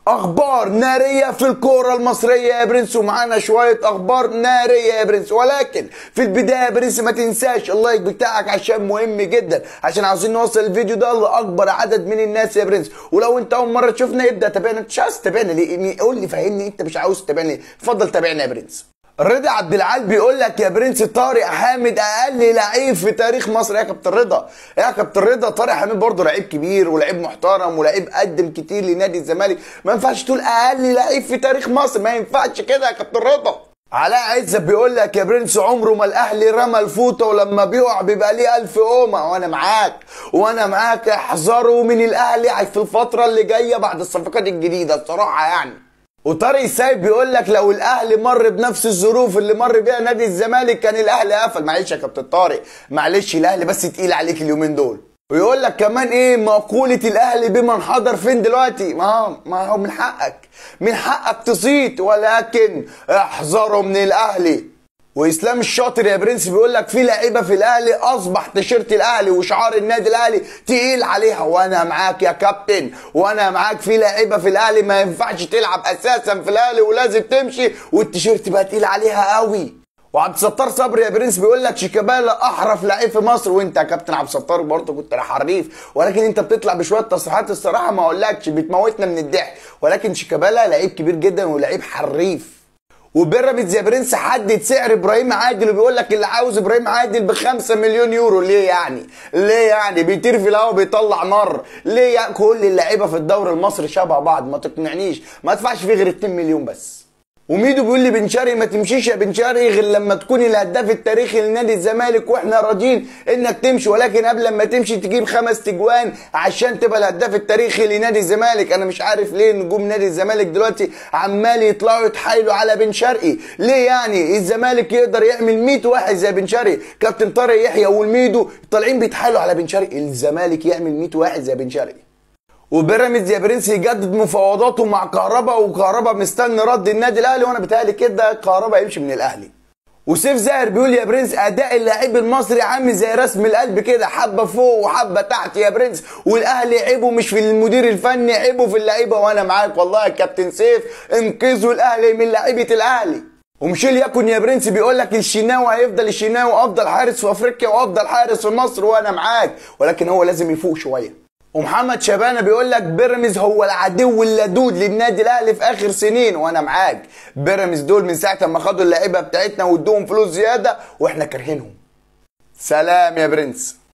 اخبار ناريه في الكوره المصريه يا برنس ومعانا شويه اخبار ناريه يا برنس ولكن في البدايه يا برنس ما تنساش اللايك بتاعك عشان مهم جدا عشان عاوزين نوصل الفيديو ده لاكبر عدد من الناس يا برنس ولو انت اول مره تشوفنا ابدا تابعنا انت مش عاوز تتابعنا ليه قول لي فهمني انت مش عاوز تتابعنا ليه اتفضل تابعنا يا برنس رضا عبد العال بيقول لك يا برنس طارق حامد اقل لعيب في تاريخ مصر يا كابتن رضا يا كابتن رضا طارق حامد برضه لعيب كبير ولعيب محترم ولعيب قدم كتير لنادي الزمالك ما ينفعش تقول اقل لعيب في تاريخ مصر ما ينفعش كده يا كابتن رضا علاء عزت بيقول لك يا برنس عمره ما الاهلي رمى الفوطه ولما بيقع بيبقى ليه الف قومه وانا معاك وانا معاك احذروا من الاهلي في الفتره اللي جايه بعد الصفقات الجديده الصراحه يعني وطارق سايب بيقول لك لو الاهلي مر بنفس الظروف اللي مر بيها نادي الزمالك كان الاهلي قفل معلش يا كابتن طارق معلش الاهلي بس تقيل عليك اليومين دول ويقول لك كمان ايه مقولة الاهلي بمن حضر فين دلوقتي ما هو ما هو من حقك من حقك تصيت ولكن احذروا من الاهلي واسلام الشاطر يا برنس بيقول لك في لعيبه في الاهلي اصبح تيشيرت الاهلي وشعار النادي الاهلي تقيل عليها وانا معاك يا كابتن وانا معاك في لعيبه في الاهلي ما ينفعش تلعب اساسا في الاهلي ولازم تمشي والتيشيرت بقى تقيل عليها قوي وعبد الستار صبري يا برنس بيقول لك شيكابالا احرف لعيب في مصر وانت يا كابتن عبد الستار برضه كنت حريف ولكن انت بتطلع بشويه تصريحات الصراحه ما اقولكش بتموتنا من الضحك ولكن شيكابالا لعيب كبير جدا ولعيب حريف وبيراميدز يا برنس حدد سعر ابراهيم عادل وبيقول لك اللي عاوز ابراهيم عادل ب 5 مليون يورو ليه يعني؟ ليه يعني؟ بيطير في الهواء بيطلع نار، ليه يعني كل اللعيبه في الدوري المصري شبه بعض ما تقنعنيش، ما ادفعش فيه غير 2 مليون بس. وميدو بيقول لي بن شرقي ما تمشيش يا بن شرقي غير لما تكون الهداف التاريخي لنادي الزمالك واحنا راضيين انك تمشي ولكن قبل ما تمشي تجيب خمس تجوان عشان تبقى الهداف التاريخي لنادي الزمالك انا مش عارف ليه نجوم نادي الزمالك دلوقتي عمال يطلعوا يتحايلوا على بن شرقي ليه يعني الزمالك يقدر يعمل 100 واحد زي بن شرقي كابتن طارق يحيى والميدو طالعين بيتحايلوا على بن شرقي الزمالك يعمل 100 واحد زي بن شرقي وبيراميدز يا برنس يجدد مفاوضاته مع كهربا وكهربا مستني رد النادي الاهلي وانا بيتهيألي كده كهربا يمشي من الاهلي وسيف زاهر بيقول يا برنس اداء اللاعب المصري عامل زي رسم القلب كده حبه فوق وحبه تحت يا برنس والاهلي عيبه مش في المدير الفني عيبه في اللعيبه وانا معاك والله يا كابتن سيف انقذوا الاهلي من لعيبه الاهلي ومشيل يكن يا برنس بيقول لك الشناوي هيفضل الشناوي افضل حارس في افريقيا وافضل حارس في مصر وانا معاك ولكن هو لازم يفوق شويه ومحمد شبانه بيقول لك بيراميدز هو العدو اللدود للنادي الاهلي في اخر سنين وانا معاك بيراميدز دول من ساعه ما خدوا اللعيبه بتاعتنا وادوهم فلوس زياده واحنا كارهينهم سلام يا برنس